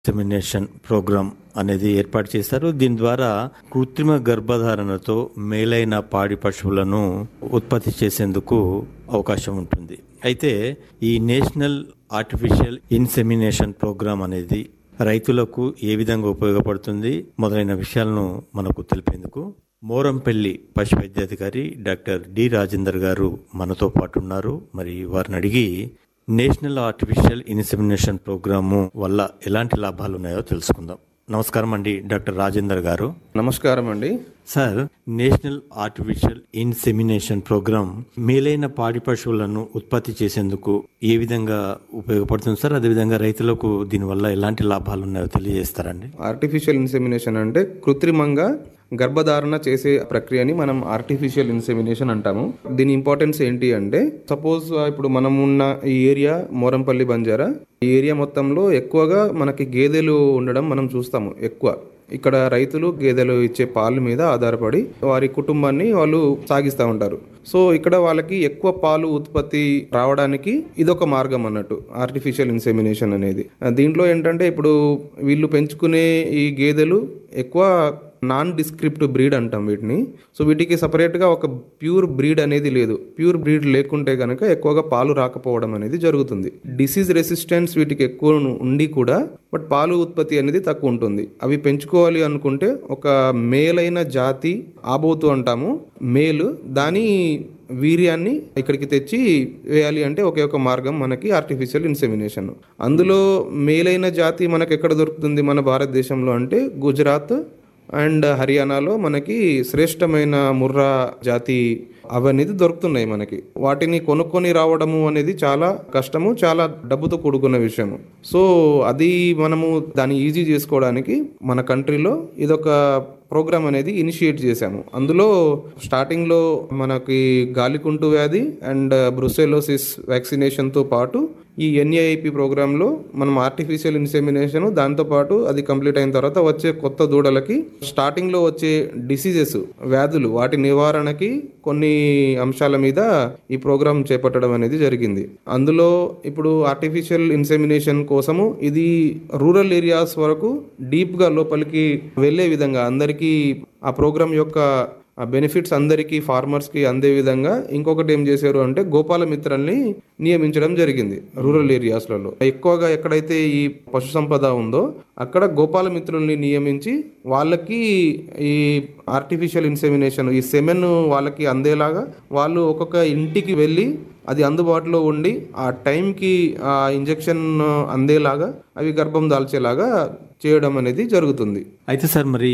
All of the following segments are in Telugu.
ఇన్సెమినేషన్ ప్రోగ్రామ్ అనేది ఏర్పాటు చేశారు దీని ద్వారా కృత్రిమ గర్భధారణతో మేలైన పాడి పశువులను ఉత్పత్తి చేసేందుకు అవకాశం ఉంటుంది అయితే ఈ నేషనల్ ఆర్టిఫిషియల్ ఇన్సెమినేషన్ ప్రోగ్రామ్ అనేది రైతులకు ఏ విధంగా ఉపయోగపడుతుంది మొదలైన విషయాలను మనకు తెలిపేందుకు మోరంపల్లి పశు వైద్యాధికారి డాక్టర్ డి రాజేందర్ గారు మనతో పాటు ఉన్నారు మరి వారిని అడిగి నేషనల్ ఆర్టిఫిషియల్ ఇన్సెమినేషన్ ప్రోగ్రాము వల్ల ఎలాంటి లాభాలు ఉన్నాయో తెలుసుకుందాం నమస్కారం అండి డాక్టర్ రాజేందర్ గారు నమస్కారం అండి sir national artificial insemination programme మేలైన పాడి పశువులను ఉత్పత్తి చేసేందుకు ఏ విధంగా ఉపయోగపడుతుంది సార్ అదేవిధంగా రైతులకు దీనివల్ల ఎలాంటి లాభాలు ఉన్నాయో తెలియజేస్తారండి ఆర్టిఫిషియల్ ఇన్సెమినేషన్ అంటే కృత్రిమంగా గర్భధారణ చేసే ప్రక్రియని మనం ఆర్టిఫిషియల్ ఇన్సెమినేషన్ అంటాము దీని ఇంపార్టెన్స్ ఏంటి అంటే సపోజ్ ఇప్పుడు మనం ఉన్న ఈ ఏరియా మోరంపల్లి బంజారా ఈ ఏరియా మొత్తంలో ఎక్కువగా మనకి గేదెలు ఉండడం మనం చూస్తాము ఎక్కువ ఇక్కడ రైతులు గేదెలు ఇచ్చే పాలు మీద ఆధారపడి వారి కుటుంబాన్ని వాళ్ళు సాగిస్తూ ఉంటారు సో ఇక్కడ వాళ్ళకి ఎక్కువ పాలు ఉత్పత్తి రావడానికి ఇదొక మార్గం అన్నట్టు ఆర్టిఫిషియల్ ఇన్సెమినేషన్ అనేది దీంట్లో ఏంటంటే ఇప్పుడు వీళ్ళు పెంచుకునే ఈ గేదెలు ఎక్కువ నాన్ డిస్క్రిప్ట్ బ్రీడ్ అంటాం వీటిని సో వీటికి సపరేట్గా ఒక ప్యూర్ బ్రీడ్ అనేది లేదు ప్యూర్ బ్రీడ్ లేకుంటే కనుక ఎక్కువగా పాలు రాకపోవడం అనేది జరుగుతుంది డిసీజ్ రెసిస్టెన్స్ వీటికి ఎక్కువ ఉండి కూడా బట్ పాలు ఉత్పత్తి అనేది తక్కువ ఉంటుంది అవి పెంచుకోవాలి అనుకుంటే ఒక మేలైన జాతి ఆబోతు అంటాము మేలు దాని వీర్యాన్ని ఇక్కడికి తెచ్చి వేయాలి అంటే ఒకే ఒక మార్గం మనకి ఆర్టిఫిషియల్ ఇన్సెమినేషన్ అందులో మేలైన జాతి మనకి ఎక్కడ దొరుకుతుంది మన భారతదేశంలో అంటే గుజరాత్ అండ్ హర్యానాలో మనకి శ్రేష్టమైన ముర్రా జాతి అవనేది దొరుకుతున్నాయి మనకి వాటిని కొనుక్కొని రావడము అనేది చాలా కష్టము చాలా డబ్బుతో కూడుకున్న విషయము సో అది మనము దాన్ని ఈజీ చేసుకోవడానికి మన కంట్రీలో ఇదొక ప్రోగ్రామ్ అనేది ఇనిషియేట్ చేశాము అందులో స్టార్టింగ్లో మనకి గాలికుంటు వ్యాధి అండ్ బ్రుసెలోసిస్ వ్యాక్సినేషన్తో పాటు ఈ ఎన్ఏఐపి ప్రోగ్రాంలో మనం ఆర్టిఫిషియల్ ఇన్సెమినేషన్ దాంతోపాటు అది కంప్లీట్ అయిన తర్వాత వచ్చే కొత్త దూడలకి స్టార్టింగ్లో వచ్చే డిసీజెస్ వ్యాధులు వాటి నివారణకి కొన్ని అంశాల మీద ఈ ప్రోగ్రాం చేపట్టడం అనేది జరిగింది అందులో ఇప్పుడు ఆర్టిఫిషియల్ ఇన్సెమినేషన్ కోసము ఇది రూరల్ ఏరియాస్ వరకు డీప్గా లోపలికి వెళ్ళే విధంగా అందరికీ ఆ ప్రోగ్రాం యొక్క ఆ బెనిఫిట్స్ అందరికీ ఫార్మర్స్కి అందే విధంగా ఇంకొకటి ఏం చేశారు అంటే గోపాల మిత్రల్ని నియమించడం జరిగింది రూరల్ ఏరియాస్లలో ఎక్కువగా ఎక్కడైతే ఈ పశు సంపద ఉందో అక్కడ గోపాల మిత్రుల్ని నియమించి వాళ్ళకి ఈ ఆర్టిఫిషియల్ ఇన్సెమినేషన్ ఈ సెమెన్ వాళ్ళకి అందేలాగా వాళ్ళు ఒక్కొక్క ఇంటికి వెళ్ళి అది అందుబాటులో ఉండి ఆ టైంకి ఆ ఇంజెక్షన్ అందేలాగా అవి గర్భం దాల్చేలాగా చేయడం అనేది జరుగుతుంది అయితే సార్ మరి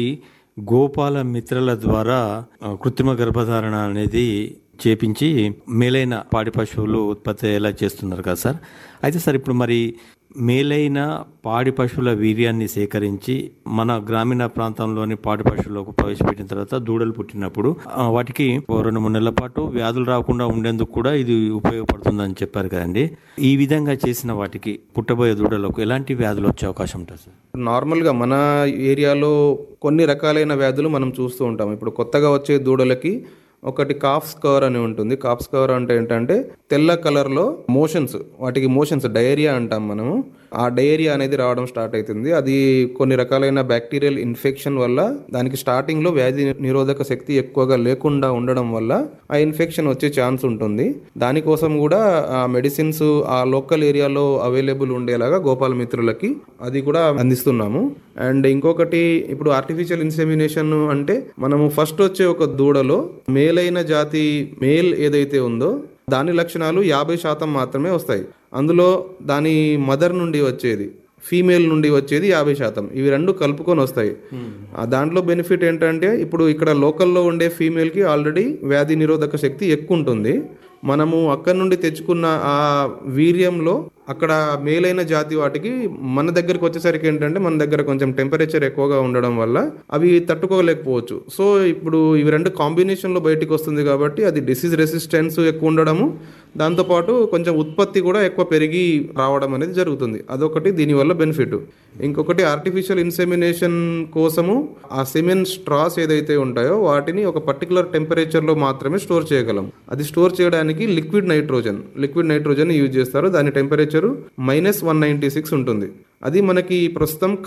గోపాల మిత్రల ద్వారా ఆ, కృత్రిమ గర్భధారణ అనేది చేపించి మేలైన పాడి పశువులు ఉత్పత్తి ఎలా చేస్తున్నారు కదా సార్ అయితే సార్ ఇప్పుడు మరి మేలైన పాడి పశువుల వీర్యాన్ని సేకరించి మన గ్రామీణ ప్రాంతంలోని పాడి పశువులకు ప్రవేశపెట్టిన తర్వాత దూడలు పుట్టినప్పుడు ఆ, వాటికి ఓ రెండు మూడు నెలల పాటు వ్యాధులు రాకుండా ఉండేందుకు కూడా ఇది ఉపయోగపడుతుందని చెప్పారు కదండి ఈ విధంగా చేసిన వాటికి పుట్టబోయే దూడలకు ఎలాంటి వ్యాధులు వచ్చే అవకాశం ఉంటుంది సార్ నార్మల్గా మన ఏరియాలో కొన్ని రకాలైన వ్యాధులు మనం చూస్తూ ఉంటాం ఇప్పుడు కొత్తగా వచ్చే దూడలకి ఒకటి కాఫ్ స్కవర్ అని ఉంటుంది కాఫ్ స్కవర్ అంటే ఏంటంటే తెల్ల కలర్లో మోషన్స్ వాటికి మోషన్స్ డయేరియా అంటాం మనము ఆ డయేరియా అనేది రావడం స్టార్ట్ అవుతుంది అది కొన్ని రకాలైన బ్యాక్టీరియల్ ఇన్ఫెక్షన్ వల్ల దానికి స్టార్టింగ్లో వ్యాధి నిరోధక శక్తి ఎక్కువగా లేకుండా ఉండడం వల్ల ఆ ఇన్ఫెక్షన్ వచ్చే ఛాన్స్ ఉంటుంది దానికోసం కూడా ఆ మెడిసిన్స్ ఆ లోకల్ ఏరియాలో అవైలబుల్ ఉండేలాగా గోపాల మిత్రులకి అది కూడా అందిస్తున్నాము అండ్ ఇంకొకటి ఇప్పుడు ఆర్టిఫిషియల్ ఇన్సెమినేషన్ అంటే మనము ఫస్ట్ వచ్చే ఒక దూడలో మేలైన జాతి మేల్ ఏదైతే ఉందో దాని లక్షణాలు యాభై శాతం మాత్రమే వస్తాయి అందులో దాని మదర్ నుండి వచ్చేది ఫీమేల్ నుండి వచ్చేది యాభై శాతం ఇవి రెండు కలుపుకొని వస్తాయి ఆ దాంట్లో బెనిఫిట్ ఏంటంటే ఇప్పుడు ఇక్కడ లోకల్లో ఉండే ఫీమేల్కి ఆల్రెడీ వ్యాధి నిరోధక శక్తి ఎక్కువ ఉంటుంది మనము అక్కడి నుండి తెచ్చుకున్న ఆ వీర్యంలో అక్కడ మేలైన జాతి వాటికి మన దగ్గరకు వచ్చేసరికి ఏంటంటే మన దగ్గర కొంచెం టెంపరేచర్ ఎక్కువగా ఉండడం వల్ల అవి తట్టుకోలేకపోవచ్చు సో ఇప్పుడు ఇవి రెండు కాంబినేషన్లో బయటికి వస్తుంది కాబట్టి అది డిసీజ్ రెసిస్టెన్స్ ఎక్కువ ఉండడము దాంతోపాటు కొంచెం ఉత్పత్తి కూడా ఎక్కువ పెరిగి రావడం అనేది జరుగుతుంది అదొకటి దీనివల్ల బెనిఫిట్ ఇంకొకటి ఆర్టిఫిషియల్ ఇన్సెమినేషన్ కోసము ఆ సెమెన్ స్ట్రాస్ ఏదైతే ఉంటాయో వాటిని ఒక పర్టికులర్ టెంపరేచర్లో మాత్రమే స్టోర్ చేయగలం అది స్టోర్ చేయడానికి liquid nitrogen liquid nitrogen use చేస్తారు దాని temperature temperature minus one ninety six ఉంటుంది అది మనకి ప్రస్తుతం